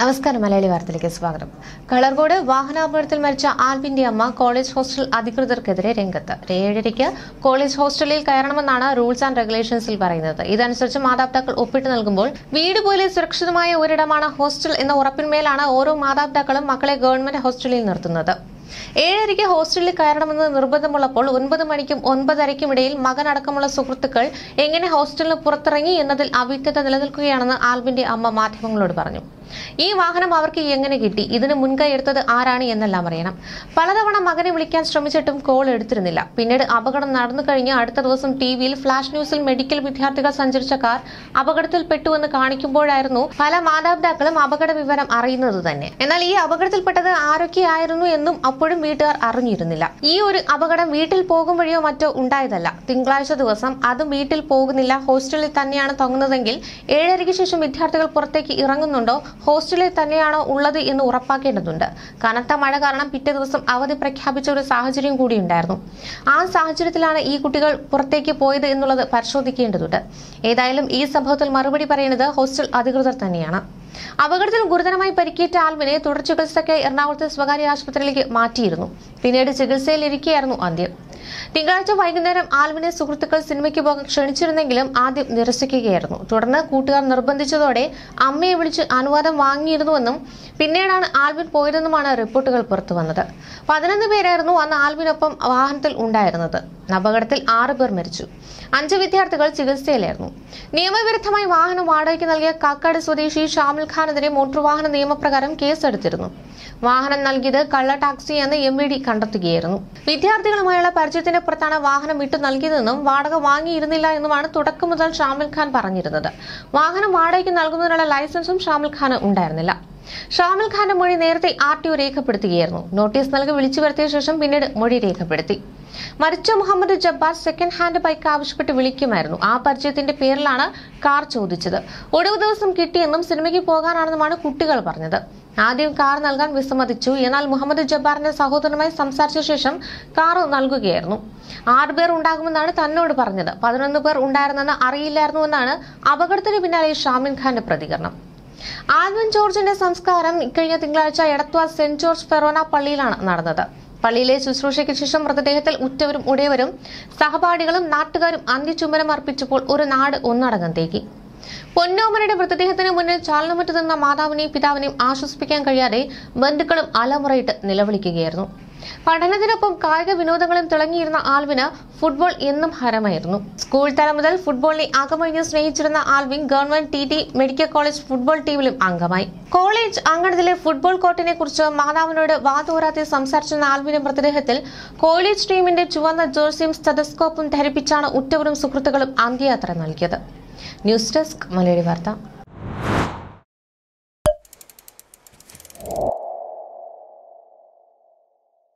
നമസ്കാരം മലയാളി വാർത്തയിലേക്ക് സ്വാഗതം കളർകോട് വാഹനാപകടത്തിൽ മരിച്ച ആൽബിന്റെ അമ്മ കോളേജ് ഹോസ്റ്റൽ അധികൃതർക്കെതിരെ രംഗത്ത് ഏഴരയ്ക്ക് കോളേജ് ഹോസ്റ്റലിൽ കയറണമെന്നാണ് റൂൾസ് ആൻഡ് റെഗുലേഷൻസിൽ പറയുന്നത് ഇതനുസരിച്ച് മാതാപിതാക്കൾ ഒപ്പിട്ട് നൽകുമ്പോൾ വീട് പോലെ സുരക്ഷിതമായ ഒരിടമാണ് ഹോസ്റ്റൽ എന്ന ഉറപ്പിന്മേലാണ് ഓരോ മാതാപിതാക്കളും മക്കളെ ഗവൺമെന്റ് ഹോസ്റ്റലിൽ നിർത്തുന്നത് ഏഴരയ്ക്ക് ഹോസ്റ്റലിൽ കയറണമെന്ന് നിർബന്ധമുള്ളപ്പോൾ ഒൻപത് മണിക്കും ഒൻപതരയ്ക്കും ഇടയിൽ മകനടക്കമുള്ള സുഹൃത്തുക്കൾ എങ്ങനെ ഹോസ്റ്റലിന് പുറത്തിറങ്ങി എന്നതിൽ അവ്യക്തത നിലനിൽക്കുകയാണെന്ന് ആൽബിന്റെ അമ്മ മാധ്യമങ്ങളോട് പറഞ്ഞു ഈ വാഹനം അവർക്ക് എങ്ങനെ കിട്ടി ഇതിന് മുൻകൈ എടുത്തത് ആരാണ് എന്നെല്ലാം അറിയണം പലതവണ മകനെ വിളിക്കാൻ ശ്രമിച്ചിട്ടും കോൾ എടുത്തിരുന്നില്ല പിന്നീട് അപകടം നടന്നു കഴിഞ്ഞ് അടുത്ത ദിവസം ടി വിയിൽ ഫ്ലാഷ് ന്യൂസിൽ മെഡിക്കൽ വിദ്യാർത്ഥികൾ സഞ്ചരിച്ച കാർ അപകടത്തിൽപ്പെട്ടുവെന്ന് കാണിക്കുമ്പോഴായിരുന്നു പല മാതാപിതാക്കളും അപകട വിവരം അറിയുന്നത് തന്നെ എന്നാൽ ഈ അപകടത്തിൽപ്പെട്ടത് ആരൊക്കെയായിരുന്നു എന്നും അപ്പോഴും വീട്ടുകാർ അറിഞ്ഞിരുന്നില്ല ഈ ഒരു അപകടം വീട്ടിൽ പോകും വഴിയോ മറ്റോ ഉണ്ടായതല്ല തിങ്കളാഴ്ച ദിവസം അതും വീട്ടിൽ പോകുന്നില്ല ഹോസ്റ്റലിൽ തന്നെയാണ് തങ്ങുന്നതെങ്കിൽ ഏഴരയ്ക്ക് ശേഷം വിദ്യാർത്ഥികൾ പുറത്തേക്ക് ഇറങ്ങുന്നുണ്ടോ ഹോസ്റ്റലിൽ തന്നെയാണോ ഉള്ളത് എന്ന് ഉറപ്പാക്കേണ്ടതുണ്ട് കനത്ത മഴ കാരണം പിറ്റേ ദിവസം അവധി പ്രഖ്യാപിച്ച ഒരു സാഹചര്യം കൂടി ഉണ്ടായിരുന്നു ആ സാഹചര്യത്തിലാണ് ഈ കുട്ടികൾ പുറത്തേക്ക് പോയത് എന്നുള്ളത് പരിശോധിക്കേണ്ടതുണ്ട് ഏതായാലും ഈ സംഭവത്തിൽ മറുപടി പറയുന്നത് ഹോസ്റ്റൽ അധികൃതർ തന്നെയാണ് അപകടത്തിൽ ഗുരുതരമായി പരിക്കേറ്റ ആൽവിനെ തുടർ ചികിത്സയ്ക്കായി എറണാകുളത്തെ സ്വകാര്യ ആശുപത്രിയിലേക്ക് മാറ്റിയിരുന്നു പിന്നീട് ചികിത്സയിലിരിക്കെയായിരുന്നു അന്ത്യം തിങ്കളാഴ്ച വൈകുന്നേരം ആൽവിനെ സുഹൃത്തുക്കൾ സിനിമയ്ക്ക് പോകാൻ ക്ഷണിച്ചിരുന്നെങ്കിലും ആദ്യം നിരസിക്കുകയായിരുന്നു തുടർന്ന് കൂട്ടുകാർ നിർബന്ധിച്ചതോടെ അമ്മയെ വിളിച്ച് അനുവാദം വാങ്ങിയിരുന്നുവെന്നും പിന്നീടാണ് ആൽവിൻ പോയതെന്നുമാണ് റിപ്പോർട്ടുകൾ പുറത്തു വന്നത് പതിനൊന്ന് പേരായിരുന്നു അന്ന് ആൽവിനൊപ്പം വാഹനത്തിൽ ഉണ്ടായിരുന്നത് അപകടത്തിൽ ആറ് പേർ മരിച്ചു അഞ്ച് വിദ്യാർത്ഥികൾ ചികിത്സയിലായിരുന്നു നിയമവിരുദ്ധമായി വാഹനം വാടകയ്ക്ക് നൽകിയ കാക്കാട് സ്വദേശി ഷാമിൽ ഖാനെതിരെ മോട്ടോർ വാഹന നിയമപ്രകാരം കേസെടുത്തിരുന്നു വാഹനം നൽകിയത് കള്ള ടാക്സി എന്ന് എം വി ഡി കണ്ടെത്തുകയായിരുന്നു വിദ്യാർത്ഥികളുമായുള്ള പരിചയത്തിന്റെ പുറത്താണ് വാഹനം വിട്ടു നൽകിയതെന്നും വാടക വാങ്ങിയിരുന്നില്ല എന്നുമാണ് തുടക്കം മുതൽ ഷാമിൽ ഖാൻ പറഞ്ഞിരുന്നത് വാഹനം വാടകയ്ക്ക് നൽകുന്നതിനുള്ള ലൈസൻസും ഷാമിൽ ഖാന് ഉണ്ടായിരുന്നില്ല ഷാമിൽ ഖാന്റെ മൊഴി നേരത്തെ ആർ ടി ഒ രേഖപ്പെടുത്തുകയായിരുന്നു നോട്ടീസ് നൽകി വിളിച്ചു വരുത്തിയ ശേഷം പിന്നീട് മൊഴി രേഖപ്പെടുത്തി മരിച്ച Muhammad Jabbar second hand bike ആവശ്യപ്പെട്ട് വിളിക്കുമായിരുന്നു ആ പരിചയത്തിന്റെ പേരിലാണ് കാർ ചോദിച്ചത് ഒഴിവ് ദിവസം കിട്ടിയെന്നും സിനിമയ്ക്ക് പോകാനാണെന്നുമാണ് കുട്ടികൾ പറഞ്ഞത് ആദ്യം കാർ നൽകാൻ വിസമ്മതിച്ചു എന്നാൽ മുഹമ്മദ് ജബ്ബാറിന്റെ സഹോദരനുമായി സംസാരിച്ച ശേഷം കാർ നൽകുകയായിരുന്നു ആറ് പേർ ഉണ്ടാകുമെന്നാണ് തന്നോട് പറഞ്ഞത് പതിനൊന്ന് പേർ ഉണ്ടായിരുന്നെന്ന് അറിയില്ലായിരുന്നുവെന്നാണ് അപകടത്തിന് പിന്നാലെ ഷാമിൻ ഖാന്റെ പ്രതികരണം ആൽവിൻ ജോർജിന്റെ സംസ്കാരം ഇക്കഴിഞ്ഞ തിങ്കളാഴ്ച എടത്വ സെന്റ് ജോർജ് ഫെറോന പള്ളിയിലാണ് നടന്നത് പള്ളിയിലെ ശുശ്രൂഷയ്ക്ക് ശേഷം മൃതദേഹത്തിൽ ഉറ്റവരും ഉടയവരും സഹപാഠികളും നാട്ടുകാരും അന്ത്യചുമരം അർപ്പിച്ചപ്പോൾ ഒരു നാട് ഒന്നടങ്കം തേക്കി പൊന്നോമനയുടെ മൃതദേഹത്തിന് മുന്നിൽ ചാലനമറ്റ് നിന്ന മാതാവിനെയും പിതാവിനെയും ആശ്വസിപ്പിക്കാൻ കഴിയാതെ ബന്ധുക്കളും അലമുറയിട്ട് നിലവിളിക്കുകയായിരുന്നു പഠനത്തിനൊപ്പം കായിക വിനോദങ്ങളും തിളങ്ങിയിരുന്ന ആൽവിന് ഫുട്ബോൾ എന്നും ഹരമായിരുന്നു സ്കൂൾ തലം മുതൽ ഫുട്ബോളിനെ അകമഴിഞ്ഞ് സ്നേഹിച്ചിരുന്ന Alvin government T T medical college football ടീമിലും അംഗമായി കോളേജ് അങ്കണത്തിലെ ഫുട്ബോൾ കോർട്ടിനെ കുറിച്ച് മാതാവിനോട് വാതോരാതെ സംസാരിച്ചിരുന്ന ആൽവിന്റെ മൃതദേഹത്തിൽ കോളേജ് ടീമിന്റെ ചുവന്ന ജേഴ്സിയും സ്റ്റെതസ്കോപ്പും ധരിപ്പിച്ചാണ് ഉറ്റവരും സുഹൃത്തുക്കളും അന്ത്യയാത്ര നൽകിയത് ന്യൂസ് ഡെസ്ക് മലയാളി വാർത്ത